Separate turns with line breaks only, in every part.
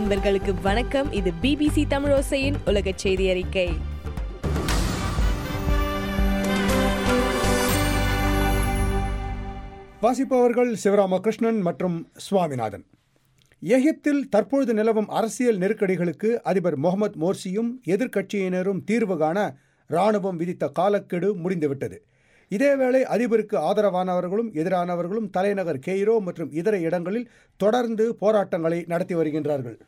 நண்பர்களுக்கு வணக்கம் இது பிபிசி தமிழோசையின் உலக செய்தி அறிக்கை
வாசிப்பவர்கள் சிவராமகிருஷ்ணன் மற்றும் சுவாமிநாதன் எகிப்தில் தற்பொழுது நிலவும் அரசியல் நெருக்கடிகளுக்கு அதிபர் முகமது மோர்சியும் எதிர்க்கட்சியினரும் தீர்வு காண ராணுவம் விதித்த காலக்கெடு முடிந்துவிட்டது இதேவேளை அதிபருக்கு ஆதரவானவர்களும் எதிரானவர்களும் தலைநகர் கெய்ரோ மற்றும் இதர இடங்களில் தொடர்ந்து போராட்டங்களை நடத்தி வருகின்றார்கள்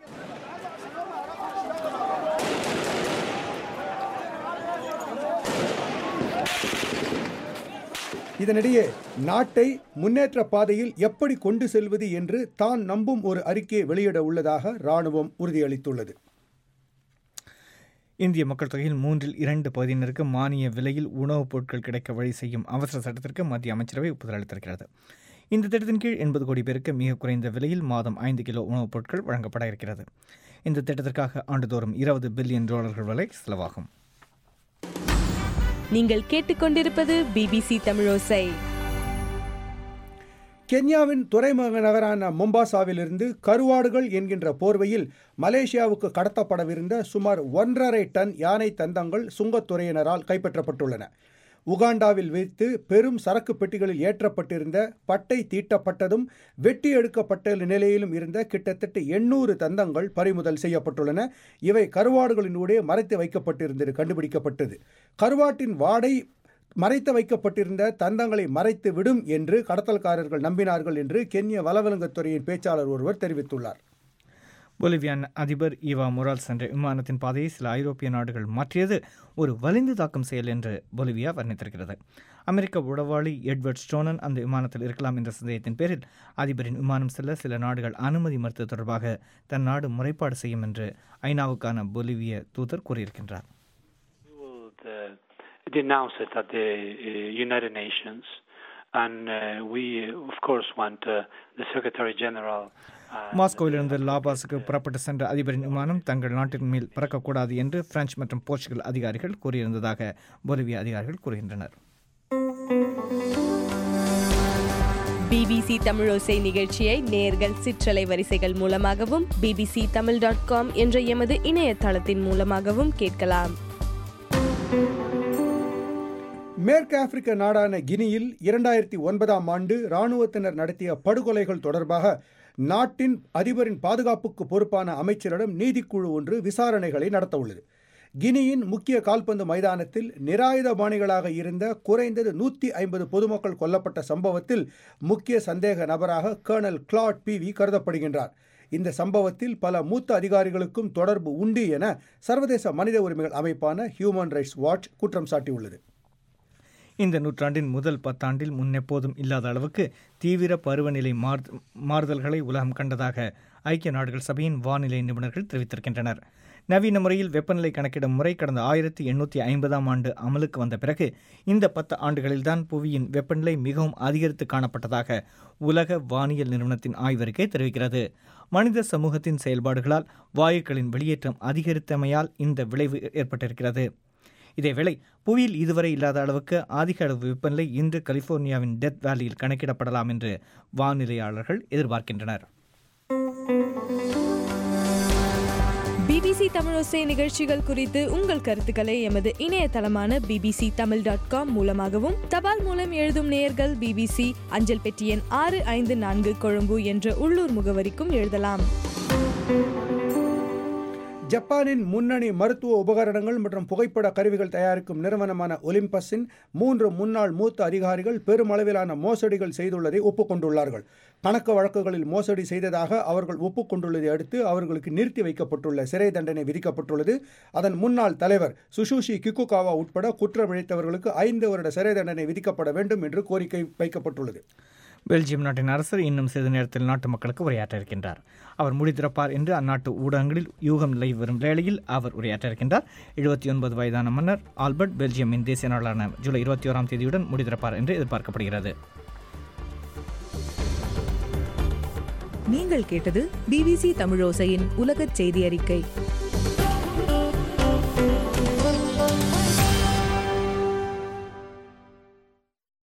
இதனிடையே நாட்டை முன்னேற்ற பாதையில் எப்படி கொண்டு செல்வது என்று தான் நம்பும் ஒரு அறிக்கையை வெளியிட உள்ளதாக ராணுவம் உறுதியளித்துள்ளது
இந்திய மக்கள் தொகையில் மூன்றில் இரண்டு பகுதியினருக்கு மானிய விலையில் உணவுப் பொருட்கள் கிடைக்க வழி செய்யும் அவசர சட்டத்திற்கு மத்திய அமைச்சரவை ஒப்புதல் அளித்திருக்கிறது இந்த திட்டத்தின் கீழ் எண்பது கோடி பேருக்கு மிக குறைந்த விலையில் மாதம் ஐந்து கிலோ உணவுப் பொருட்கள் வழங்கப்பட இருக்கிறது இந்த திட்டத்திற்காக ஆண்டுதோறும் இருபது பில்லியன் டாலர்கள் வரை செலவாகும்
நீங்கள் கேட்டுக்கொண்டிருப்பது பிபிசி தமிழோசை
கென்யாவின் துறைமுக நகரான மொம்பாசாவிலிருந்து கருவாடுகள் என்கின்ற போர்வையில் மலேசியாவுக்கு கடத்தப்படவிருந்த சுமார் ஒன்றரை டன் யானை தந்தங்கள் சுங்கத்துறையினரால் கைப்பற்றப்பட்டுள்ளன உகாண்டாவில் வைத்து பெரும் சரக்கு பெட்டிகளில் ஏற்றப்பட்டிருந்த பட்டை தீட்டப்பட்டதும் வெட்டி எடுக்கப்பட்ட நிலையிலும் இருந்த கிட்டத்தட்ட எண்ணூறு தந்தங்கள் பறிமுதல் செய்யப்பட்டுள்ளன இவை கருவாடுகளினூடே மறைத்து வைக்கப்பட்டிருந்தது கண்டுபிடிக்கப்பட்டது கருவாட்டின் வாடை மறைத்து வைக்கப்பட்டிருந்த தந்தங்களை மறைத்து விடும் என்று கடத்தல்காரர்கள் நம்பினார்கள் என்று கென்ய வனவிலங்குத்துறையின் பேச்சாளர் ஒருவர் தெரிவித்துள்ளார்
பொலிவியான் அதிபர் ஈவா மொரால் சென்ற விமானத்தின் பாதையை சில ஐரோப்பிய நாடுகள் மாற்றியது ஒரு வலிந்து தாக்கும் செயல் என்று பொலிவியா வர்ணித்திருக்கிறது அமெரிக்க உளவாளி எட்வர்ட் ஸ்டோனன் அந்த விமானத்தில் இருக்கலாம் என்ற சந்தேகத்தின் பேரில் அதிபரின் விமானம் செல்ல சில நாடுகள் அனுமதி மறுத்தது தொடர்பாக தன் நாடு முறைப்பாடு செய்யும் என்று ஐநாவுக்கான பொலிவிய தூதர் கூறியிருக்கின்றார்
would uh, denounce it at the uh, United Nations. And uh, we, uh, of course, want uh, the Secretary General. Uh,
மாஸ்கோவிலிருந்து லாபாஸுக்கு புறப்பட்டு சென்ற அதிபரின் விமானம் தங்கள் நாட்டின் மேல் பறக்கக்கூடாது என்று பிரெஞ்சு மற்றும் போர்ச்சுகல் அதிகாரிகள் கூறியிருந்ததாக பொலிவிய அதிகாரிகள் கூறுகின்றனர்
பிபிசி தமிழோசை நிகழ்ச்சியை நேர்கள் சிற்றலை வரிசைகள் மூலமாகவும் பிபிசி தமிழ் டாட் காம் என்ற எமது இணையதளத்தின் மூலமாகவும் கேட்கலாம்
மேற்கு ஆப்பிரிக்க நாடான கினியில் இரண்டாயிரத்தி ஒன்பதாம் ஆண்டு இராணுவத்தினர் நடத்திய படுகொலைகள் தொடர்பாக நாட்டின் அதிபரின் பாதுகாப்புக்கு பொறுப்பான அமைச்சரிடம் நீதிக்குழு ஒன்று விசாரணைகளை நடத்த உள்ளது கினியின் முக்கிய கால்பந்து மைதானத்தில் நிராயுதபாணிகளாக இருந்த குறைந்தது நூற்றி ஐம்பது பொதுமக்கள் கொல்லப்பட்ட சம்பவத்தில் முக்கிய சந்தேக நபராக கர்னல் கிளாட் பிவி கருதப்படுகின்றார் இந்த சம்பவத்தில் பல மூத்த அதிகாரிகளுக்கும் தொடர்பு உண்டு என சர்வதேச மனித உரிமைகள் அமைப்பான ஹியூமன் ரைட்ஸ் வாட்ச் குற்றம் சாட்டியுள்ளது
இந்த நூற்றாண்டின் முதல் பத்தாண்டில் முன்னெப்போதும் இல்லாத அளவுக்கு தீவிர பருவநிலை மாறு மாறுதல்களை உலகம் கண்டதாக ஐக்கிய நாடுகள் சபையின் வானிலை நிபுணர்கள் தெரிவித்திருக்கின்றனர் நவீன முறையில் வெப்பநிலை கணக்கிடும் முறை கடந்த ஆயிரத்தி எண்ணூற்றி ஐம்பதாம் ஆண்டு அமலுக்கு வந்த பிறகு இந்த பத்து ஆண்டுகளில்தான் புவியின் வெப்பநிலை மிகவும் அதிகரித்து காணப்பட்டதாக உலக வானியல் நிறுவனத்தின் ஆய்வறிக்கை தெரிவிக்கிறது மனித சமூகத்தின் செயல்பாடுகளால் வாயுக்களின் வெளியேற்றம் அதிகரித்தமையால் இந்த விளைவு ஏற்பட்டிருக்கிறது இதேவேளை புவியில் இதுவரை இல்லாத அளவுக்கு அதிக அளவு வெப்பநிலை இன்று கலிபோர்னியாவின் டெத் வேலியில் கணக்கிடப்படலாம் என்று வானிலையாளர்கள் எதிர்பார்க்கின்றனர்
பிபிசி தமிழோசை நிகழ்ச்சிகள் குறித்து உங்கள் கருத்துக்களை எமது இணையதளமான பிபிசி தமிழ் டாட் காம் மூலமாகவும் தபால் மூலம் எழுதும் நேயர்கள் பிபிசி அஞ்சல் பெட்டி எண் ஆறு ஐந்து நான்கு கொழும்பு என்ற உள்ளூர் முகவரிக்கும் எழுதலாம்
ஜப்பானின் முன்னணி மருத்துவ உபகரணங்கள் மற்றும் புகைப்பட கருவிகள் தயாரிக்கும் நிறுவனமான ஒலிம்பஸின் மூன்று முன்னாள் மூத்த அதிகாரிகள் பெருமளவிலான மோசடிகள் செய்துள்ளதை ஒப்புக்கொண்டுள்ளார்கள் கணக்கு வழக்குகளில் மோசடி செய்ததாக அவர்கள் ஒப்புக்கொண்டுள்ளதை அடுத்து அவர்களுக்கு நிறுத்தி வைக்கப்பட்டுள்ள சிறை தண்டனை விதிக்கப்பட்டுள்ளது அதன் முன்னாள் தலைவர் சுஷூஷி கிக்குகாவா உட்பட குற்றம் இழைத்தவர்களுக்கு ஐந்து வருட சிறை தண்டனை விதிக்கப்பட வேண்டும் என்று கோரிக்கை வைக்கப்பட்டுள்ளது
பெல்ஜியம் நாட்டின் அரசர் இன்னும் சிறிது நேரத்தில் நாட்டு மக்களுக்கு உரையாற்ற இருக்கின்றார் அவர் முடித்திருப்பார் என்று அந்நாட்டு ஊடகங்களில் யூகம் நிலவி வரும் வேளையில் அவர் உரையாற்ற இருக்கின்றார் எழுபத்தி ஒன்பது வயதான மன்னர் ஆல்பர்ட் பெல்ஜியமின் தேசிய நாளான ஜூலை இருபத்தி ஓராம் தேதியுடன் முடித்திருப்பார் என்று எதிர்பார்க்கப்படுகிறது
நீங்கள் கேட்டது பிபிசி தமிழோசையின் உலகச் செய்தி அறிக்கை